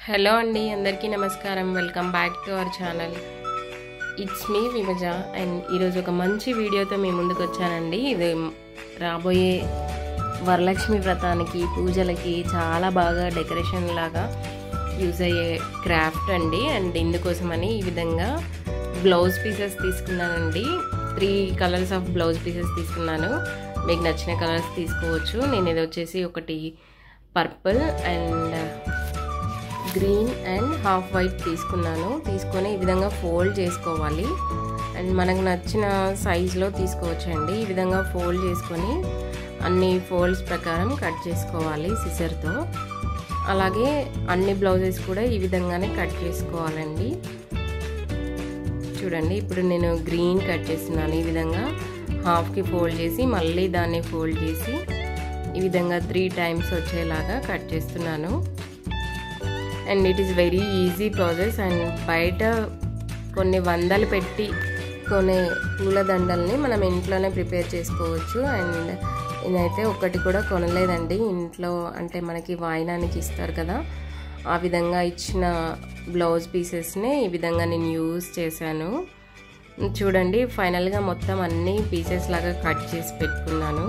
hello అండి అందరికీ నమస్కారం welcome back to our channel it's me Vimaja and ఈరోజు ఒక మంచి వీడియోతో మీ ముందుకు వచ్చానండి ఇది రాబోయే వరలక్ష్మి వ్రతానికి పూజలకి చాలా బాగా డెకరేషన్ లాగా యూజ్ అయ్యే క్రాఫ్ట్ అండి అండ్ ఇందుకోసమని ఈ విధంగా బ్లౌజ్ పీసెస్ తీసుకున్నానండి three colours of blouse pieces తీసుకున్నాను మీకు నచ్చిన కలర్స్ తీసుకోవచ్చు నేను ఇది వచ్చేసి ఒకటి purple and green and half white తీసుకున్నాను తీసుకొని ఈ విధంగా ఫోల్డ్ చేసుకోవాలి అండ్ మనకు నచ్చిన సైజులో తీసుకోవచ్చండి ఈ విధంగా ఫోల్డ్ చేసుకొని అన్ని ఫోల్డ్స్ ప్రకారం కట్ చేసుకోవాలి సిజర్తో అలాగే అన్ని బ్లౌజెస్ కూడా ఈ విధంగానే కట్ చేసుకోవాలండి చూడండి ఇప్పుడు నేను గ్రీన్ కట్ చేస్తున్నాను ఈ విధంగా హాఫ్కి ఫోల్డ్ చేసి మళ్ళీ దాన్ని ఫోల్డ్ చేసి ఈ విధంగా త్రీ టైమ్స్ వచ్చేలాగా కట్ చేస్తున్నాను and it is very easy process and బయట కొన్ని వందలు పెట్టి కొనే పూలదండల్ని మనం ఇంట్లోనే ప్రిపేర్ చేసుకోవచ్చు అండ్ నేనైతే ఒకటి కూడా కొనలేదండి ఇంట్లో అంటే మనకి వాయినానికి ఇస్తారు కదా ఆ విధంగా ఇచ్చిన బ్లౌజ్ పీసెస్ని ఈ విధంగా నేను యూజ్ చేశాను చూడండి ఫైనల్గా మొత్తం అన్ని పీసెస్ లాగా కట్ చేసి పెట్టుకున్నాను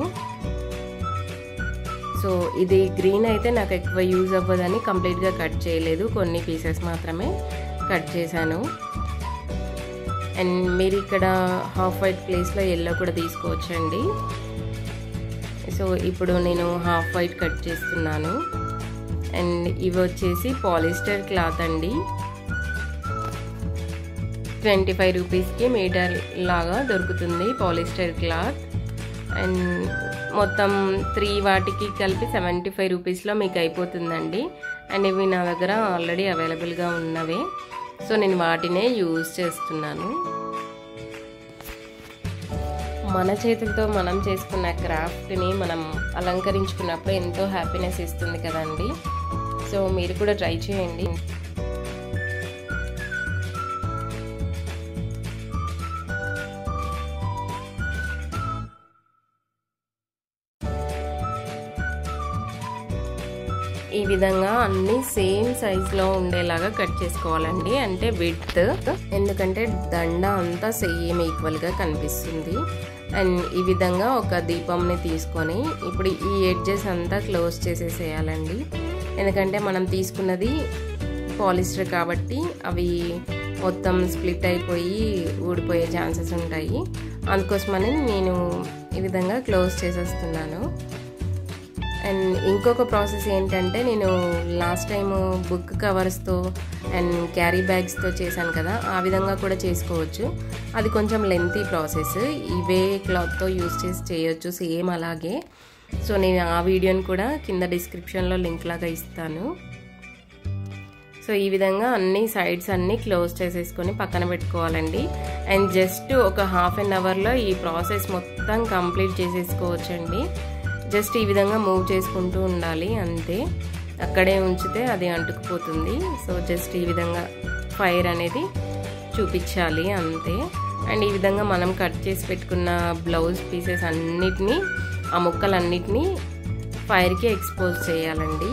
సో ఇది గ్రీన్ అయితే నాకు ఎక్కువ యూజ్ అవ్వదని కంప్లీట్గా కట్ చేయలేదు కొన్ని పీసెస్ మాత్రమే కట్ చేశాను అండ్ మీరు ఇక్కడ హాఫ్ వైట్ ప్లేస్లో ఎల్లో కూడా తీసుకోవచ్చండి సో ఇప్పుడు నేను హాఫ్ వైట్ కట్ చేస్తున్నాను అండ్ ఇవి వచ్చేసి పాలిస్టర్ క్లాత్ అండి ట్వంటీ ఫైవ్ రూపీస్కి మీటర్ లాగా దొరుకుతుంది పాలిస్టర్ క్లాత్ అండ్ మొత్తం త్రీ వాటికి కలిపి సెవెంటీ ఫైవ్ రూపీస్లో మీకు అయిపోతుందండి అండ్ ఇవి నా దగ్గర ఆల్రెడీ అవైలబుల్గా ఉన్నవే సో నేను వాటినే యూజ్ చేస్తున్నాను మన చేతులతో మనం చేసుకున్న క్రాఫ్ట్ని మనం అలంకరించుకున్నప్పుడు ఎంతో హ్యాపీనెస్ ఇస్తుంది కదండి సో మీరు కూడా ట్రై చేయండి ఈ విధంగా అన్ని సేమ్ సైజులో ఉండేలాగా కట్ చేసుకోవాలండి అంటే విత్ ఎందుకంటే దండ అంతా సేమ్ ఈక్వల్గా కనిపిస్తుంది అండ్ ఈ విధంగా ఒక దీపంని తీసుకొని ఇప్పుడు ఈ ఎడ్జెస్ అంతా క్లోజ్ చేసేసేయాలండి ఎందుకంటే మనం తీసుకున్నది పాలిస్టర్ కాబట్టి అవి మొత్తం స్ప్లిట్ అయిపోయి ఊడిపోయే ఛాన్సెస్ ఉంటాయి అందుకోసమని నేను ఈ విధంగా క్లోజ్ చేసేస్తున్నాను అండ్ ఇంకొక ప్రాసెస్ ఏంటంటే నేను లాస్ట్ టైం బుక్ కవర్స్తో అండ్ క్యారీ బ్యాగ్స్తో చేశాను కదా ఆ విధంగా కూడా చేసుకోవచ్చు అది కొంచెం లెంతీ ప్రాసెస్ ఇవే క్లాత్తో యూస్ చేసి చేయొచ్చు సేమ్ అలాగే సో నేను ఆ వీడియోని కూడా కింద డిస్క్రిప్షన్లో లింక్ లాగా ఇస్తాను సో ఈ విధంగా అన్ని సైడ్స్ అన్నీ క్లోజ్ చేసేసుకొని పక్కన పెట్టుకోవాలండి అండ్ జస్ట్ ఒక హాఫ్ అన్ అవర్లో ఈ ప్రాసెస్ మొత్తం కంప్లీట్ చేసేసుకోవచ్చండి జస్ట్ ఈ విధంగా మూవ్ చేసుకుంటూ ఉండాలి అంతే అక్కడే ఉంచితే అది అంటుకుపోతుంది సో జస్ట్ ఈ విధంగా ఫైర్ అనేది చూపించాలి అంతే అండ్ ఈ విధంగా మనం కట్ చేసి పెట్టుకున్న బ్లౌజ్ పీసెస్ అన్నిటినీ ఆ ముక్కలన్నిటినీ ఫైర్కి ఎక్స్పోజ్ చేయాలండి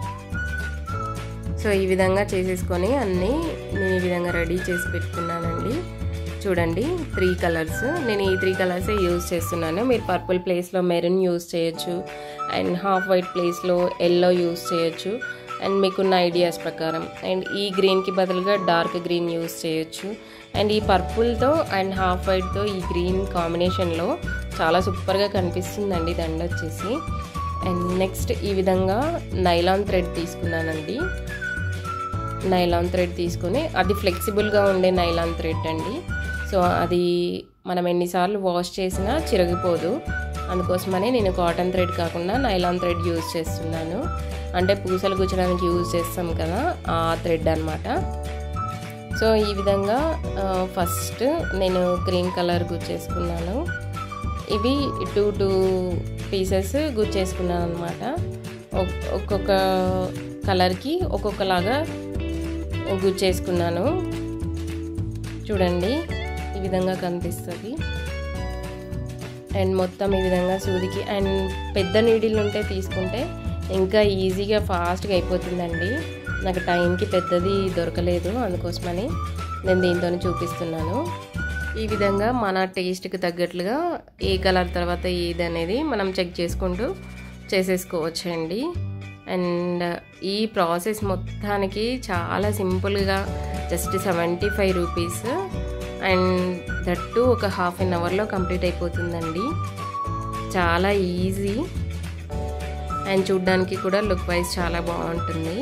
సో ఈ విధంగా చేసేసుకొని అన్నీ నేను ఈ విధంగా రెడీ చేసి పెట్టుకున్నానండి చూడండి త్రీ కలర్స్ నేను ఈ త్రీ కలర్సే యూజ్ చేస్తున్నాను మీరు పర్పుల్ ప్లేస్లో మెరూన్ యూజ్ చేయొచ్చు అండ్ హాఫ్ వైట్ ప్లేస్లో ఎల్లో యూజ్ చేయొచ్చు అండ్ మీకున్న ఐడియాస్ ప్రకారం అండ్ ఈ గ్రీన్కి బదులుగా డార్క్ గ్రీన్ యూజ్ చేయొచ్చు అండ్ ఈ పర్పుల్తో అండ్ హాఫ్ వైట్తో ఈ గ్రీన్ కాంబినేషన్లో చాలా సూపర్గా కనిపిస్తుందండి దండ వచ్చేసి అండ్ నెక్స్ట్ ఈ విధంగా నైలాన్ థ్రెడ్ తీసుకున్నానండి నైలాన్ థ్రెడ్ తీసుకొని అది ఫ్లెక్సిబుల్గా ఉండే నైలాన్ థ్రెడ్ అండి సో అది మనం ఎన్నిసార్లు వాష్ చేసినా చిరిగిపోదు అందుకోసమని నేను కాటన్ థ్రెడ్ కాకుండా నైలాన్ థ్రెడ్ యూజ్ చేస్తున్నాను అంటే పూసలు గుచ్చడానికి యూజ్ చేస్తాం కదా ఆ థ్రెడ్ అనమాట సో ఈ విధంగా ఫస్ట్ నేను గ్రీన్ కలర్ గుచ్చేసుకున్నాను ఇవి టూ టూ పీసెస్ గుచ్చేసుకున్నాను అనమాట ఒక్కొక్క కలర్కి ఒక్కొక్కలాగా గుచ్చేసుకున్నాను చూడండి ఈ విధంగా కనిపిస్తుంది అండ్ మొత్తం ఈ విధంగా సూదికి అండ్ పెద్ద నీడిల్ ఉంటే తీసుకుంటే ఇంకా ఈజీగా ఫాస్ట్గా అయిపోతుందండి నాకు టైంకి పెద్దది దొరకలేదు అందుకోసమని నేను దీంతోనే చూపిస్తున్నాను ఈ విధంగా మన టేస్ట్కి తగ్గట్లుగా ఏ కలర్ తర్వాత ఏది అనేది మనం చెక్ చేసుకుంటూ చేసేసుకోవచ్చండి అండ్ ఈ ప్రాసెస్ మొత్తానికి చాలా సింపుల్గా just seventy five rupees and that ఒక హాఫ్ అన్ అవర్లో కంప్లీట్ అయిపోతుందండి చాలా ఈజీ అండ్ చూడ్డానికి కూడా లుక్ వైజ్ చాలా బాగుంటుంది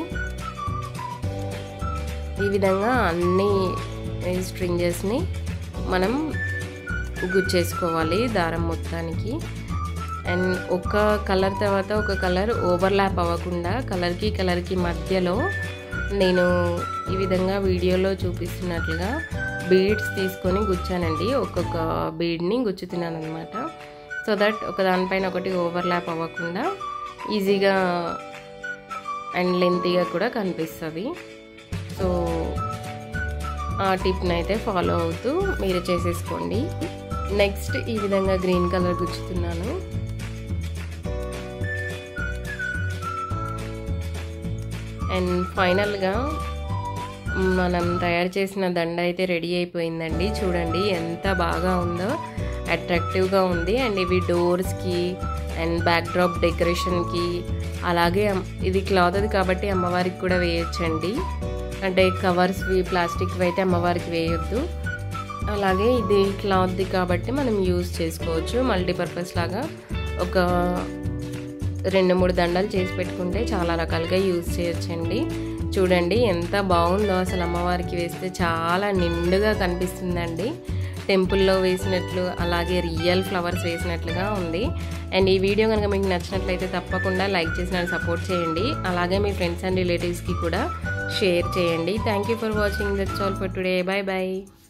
ఈ విధంగా అన్ని స్ట్రింజెస్ని మనం గుచ్చేసుకోవాలి దారం మొత్తానికి అండ్ ఒక కలర్ తర్వాత ఒక కలర్ ఓవర్లాప్ అవ్వకుండా కలర్కి కలర్కి మధ్యలో నేను ఈ విధంగా వీడియోలో చూపిస్తున్నట్లుగా బీడ్స్ తీసుకొని గుచ్చానండి ఒక్కొక్క బీడ్ని గుచ్చుతున్నాను అనమాట సో దట్ ఒక దానిపైన ఒకటి ఓవర్లాప్ అవ్వకుండా ఈజీగా అండ్ లెంతీగా కూడా కనిపిస్తుంది సో ఆ టిప్ని అయితే ఫాలో అవుతూ మీరు చేసేసుకోండి నెక్స్ట్ ఈ విధంగా గ్రీన్ కలర్ గుచ్చుతున్నాను అండ్ ఫైనల్గా మనం తయారు చేసిన దండ అయితే రెడీ అయిపోయిందండి చూడండి ఎంత బాగా ఉందో అట్రాక్టివ్గా ఉంది అండ్ ఇవి డోర్స్కి అండ్ బ్యాక్ డ్రాప్ డెకరేషన్కి అలాగే ఇది క్లాత్ అది కాబట్టి అమ్మవారికి కూడా వేయొచ్చండి అంటే కవర్స్వి ప్లాస్టిక్వి అయితే అమ్మవారికి వేయొద్దు అలాగే ఇది క్లాత్ది కాబట్టి మనం యూజ్ చేసుకోవచ్చు మల్టీపర్పస్ లాగా ఒక రెండు మూడు దండలు చేసి పెట్టుకుంటే చాలా రకాలుగా యూజ్ చేయొచ్చండి చూడండి ఎంత బాగుందో అసలు అమ్మవారికి వేస్తే చాలా నిండుగా కనిపిస్తుందండి టెంపుల్లో వేసినట్లు అలాగే రియల్ ఫ్లవర్స్ వేసినట్లుగా ఉంది అండ్ ఈ వీడియో కనుక మీకు నచ్చినట్లయితే తప్పకుండా లైక్ చేసి నన్ను సపోర్ట్ చేయండి అలాగే మీ ఫ్రెండ్స్ అండ్ రిలేటివ్స్కి కూడా షేర్ చేయండి thank you for watching that's all for today bye bye